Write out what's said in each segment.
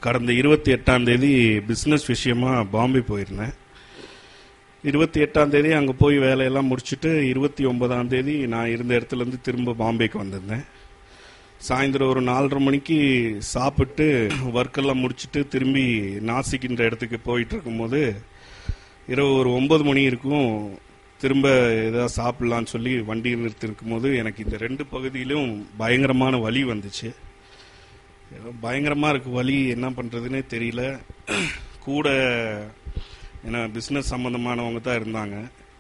கடந்த இருபத்தி எட்டாம் தேதி பிஸ்னஸ் விஷயமா பாம்பே போயிருந்தேன் இருபத்தி எட்டாம் தேதி அங்கே போய் வேலையெல்லாம் முடிச்சுட்டு இருபத்தி ஒன்பதாம் தேதி நான் இருந்த இடத்துலேருந்து திரும்ப பாம்பேக்கு வந்திருந்தேன் சாயந்தரம் ஒரு நாலரை மணிக்கு சாப்பிட்டு ஒர்க்கெல்லாம் முடிச்சுட்டு திரும்பி நாசிக்கின்ற இடத்துக்கு போயிட்டு இருக்கும்போது இரவு ஒரு ஒன்பது மணி இருக்கும் திரும்ப ஏதாவது சாப்பிடலான்னு சொல்லி வண்டி நிறுத்திருக்கும் போது எனக்கு இந்த ரெண்டு பகுதியிலும் பயங்கரமான வலி வந்துச்சு ஏதோ பயங்கரமா இருக்கு வலி என்ன பண்றதுன்னே தெரியல கூட ஏன்னா பிஸ்னஸ் சம்பந்தமானவங்க தான் இருந்தாங்க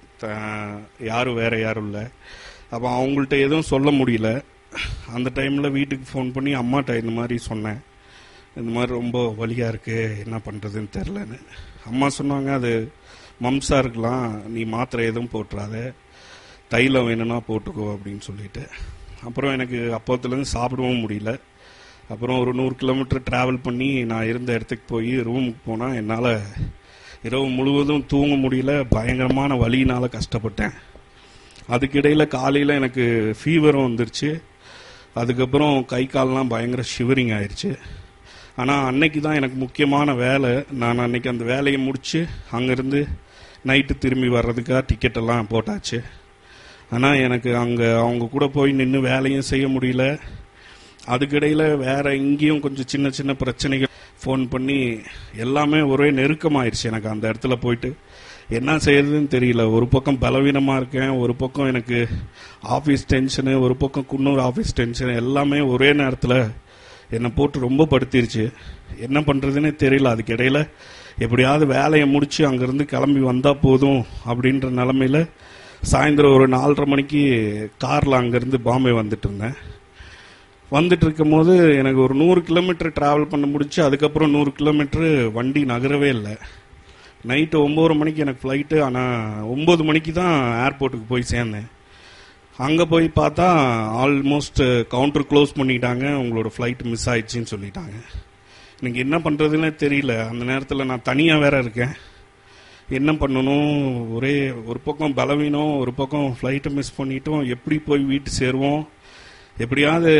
த- யாரும் வேற யாரும் இல்லை அப்போ அவங்கள்ட்ட எதுவும் சொல்ல முடியல அந்த டைம்ல வீட்டுக்கு ஃபோன் பண்ணி அம்மாட்ட இந்த மாதிரி சொன்னேன் இந்த மாதிரி ரொம்ப வலியா இருக்கு என்ன பண்றதுன்னு தெரிலன்னு அம்மா சொன்னாங்க அது மம்சா இருக்கலாம் நீ மாத்திரை எதுவும் போட்டுறாத தைலம் வேணும்னா போட்டுக்கோ அப்படின்னு சொல்லிட்டு அப்புறம் எனக்கு அப்போத்துலேருந்து சாப்பிடவும் முடியல அப்புறம் ஒரு நூறு கிலோமீட்டர் டிராவல் பண்ணி நான் இருந்த இடத்துக்கு போய் ரூமுக்கு போனால் என்னால் இரவு முழுவதும் தூங்க முடியல பயங்கரமான வலியினால கஷ்டப்பட்டேன் அதுக்கிடையில் காலையில் எனக்கு ஃபீவரும் வந்துருச்சு அதுக்கப்புறம் கை கால்லாம் பயங்கர ஷிவரிங் ஆயிடுச்சு ஆனால் அன்னைக்கு தான் எனக்கு முக்கியமான வேலை நான் அன்னைக்கு அந்த வேலையை முடிச்சு அங்கேருந்து நைட்டு திரும்பி வர்றதுக்காக டிக்கெட் எல்லாம் போட்டாச்சு ஆனால் எனக்கு அங்கே அவங்க கூட போய் நின்று வேலையும் செய்ய முடியல அதுக்கிடையில் வேற எங்கேயும் கொஞ்சம் சின்ன சின்ன பிரச்சனைகள் ஃபோன் பண்ணி எல்லாமே ஒரே நெருக்கமாயிருச்சு எனக்கு அந்த இடத்துல போயிட்டு என்ன செய்யறதுன்னு தெரியல ஒரு பக்கம் பலவீனமாக இருக்கேன் ஒரு பக்கம் எனக்கு ஆஃபீஸ் டென்ஷனு ஒரு பக்கம் குன்னூர் ஆஃபீஸ் டென்ஷன் எல்லாமே ஒரே நேரத்தில் என்னை போட்டு ரொம்ப படுத்திருச்சு என்ன பண்ணுறதுன்னே தெரியல அதுக்கு இடையில எப்படியாவது வேலையை முடிச்சு அங்கேருந்து கிளம்பி வந்தால் போதும் அப்படின்ற நிலமையில சாயந்தரம் ஒரு நாலரை மணிக்கு காரில் அங்கேருந்து பாம்பே வந்துட்டு இருந்தேன் வந்துட்டு இருக்கும்போது எனக்கு ஒரு நூறு கிலோமீட்டர் டிராவல் பண்ண முடிச்சு அதுக்கப்புறம் நூறு கிலோமீட்டர் வண்டி நகரவே இல்லை நைட்டு ஒம்பது மணிக்கு எனக்கு ஃப்ளைட்டு ஆனால் ஒம்பது மணிக்கு தான் ஏர்போர்ட்டுக்கு போய் சேர்ந்தேன் அங்கே போய் பார்த்தா ஆல்மோஸ்ட் கவுண்டர் க்ளோஸ் பண்ணிட்டாங்க உங்களோட ஃப்ளைட் மிஸ் ஆயிடுச்சுன்னு சொல்லிட்டாங்க எனக்கு என்ன பண்ணுறதுன்னே தெரியல அந்த நேரத்தில் நான் தனியாக வேற இருக்கேன் என்ன பண்ணணும் ஒரே ஒரு பக்கம் பலவீனம் ஒரு பக்கம் ஃப்ளைட்டை மிஸ் பண்ணிட்டோம் எப்படி போய் வீட்டு சேருவோம் எப்படியாவது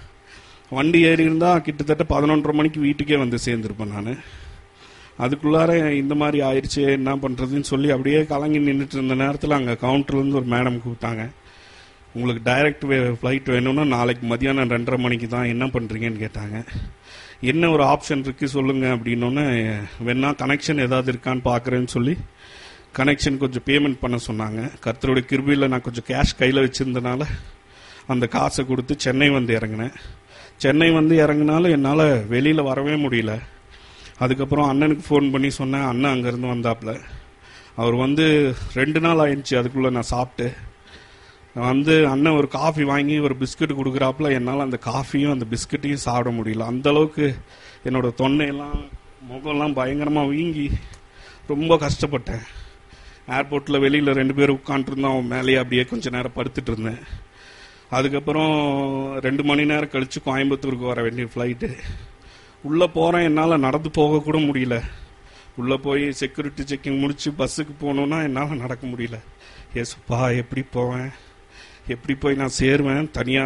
வண்டி ஏறி இருந்தால் கிட்டத்தட்ட பதினொன்றரை மணிக்கு வீட்டுக்கே வந்து சேர்ந்துருப்பேன் நான் அதுக்குள்ளார இந்த மாதிரி ஆயிடுச்சு என்ன பண்ணுறதுன்னு சொல்லி அப்படியே கலங்கி நின்றுட்டு இருந்த நேரத்தில் அங்கே கவுண்டர்லேருந்து ஒரு மேடம் கூப்பிட்டாங்க உங்களுக்கு டைரக்ட் ஃப்ளைட் வேணும்னா நாளைக்கு மதியானம் ரெண்டரை மணிக்கு தான் என்ன பண்ணுறீங்கன்னு கேட்டாங்க என்ன ஒரு ஆப்ஷன் இருக்குது சொல்லுங்கள் அப்படின்னோடனே வேணா கனெக்ஷன் ஏதாவது இருக்கான்னு பார்க்குறேன்னு சொல்லி கனெக்ஷன் கொஞ்சம் பேமெண்ட் பண்ண சொன்னாங்க கர்த்தருடைய கிருபியில் நான் கொஞ்சம் கேஷ் கையில் வச்சுருந்தனால அந்த காசை கொடுத்து சென்னை வந்து இறங்கினேன் சென்னை வந்து இறங்கினாலும் என்னால் வெளியில் வரவே முடியல அதுக்கப்புறம் அண்ணனுக்கு ஃபோன் பண்ணி சொன்னேன் அண்ணன் அங்கேருந்து வந்தாப்புல அவர் வந்து ரெண்டு நாள் ஆயிடுச்சு அதுக்குள்ளே நான் சாப்பிட்டு நான் வந்து அண்ணன் ஒரு காஃபி வாங்கி ஒரு பிஸ்கட் கொடுக்குறாப்புல என்னால் அந்த காஃபியும் அந்த பிஸ்கட்டையும் சாப்பிட முடியல அந்த அளவுக்கு என்னோட தொண்டையெல்லாம் முகம்லாம் பயங்கரமாக வீங்கி ரொம்ப கஷ்டப்பட்டேன் ஏர்போர்ட்டில் வெளியில் ரெண்டு பேரும் உட்காந்துருந்தோம் அவன் மேலேயே அப்படியே கொஞ்ச நேரம் படுத்துட்டு இருந்தேன் அதுக்கப்புறம் ரெண்டு மணி நேரம் கழித்து கோயம்புத்தூருக்கு வர வேண்டிய ஃப்ளைட்டு உள்ளே போகிறேன் என்னால் நடந்து போக கூட முடியல உள்ளே போய் செக்யூரிட்டி செக்கிங் முடிச்சு பஸ்ஸுக்கு போகணுன்னா என்னால் நடக்க முடியல ஏசுப்பா எப்படி போவேன் எப்படி போய் நான் சேருவேன் தனியாக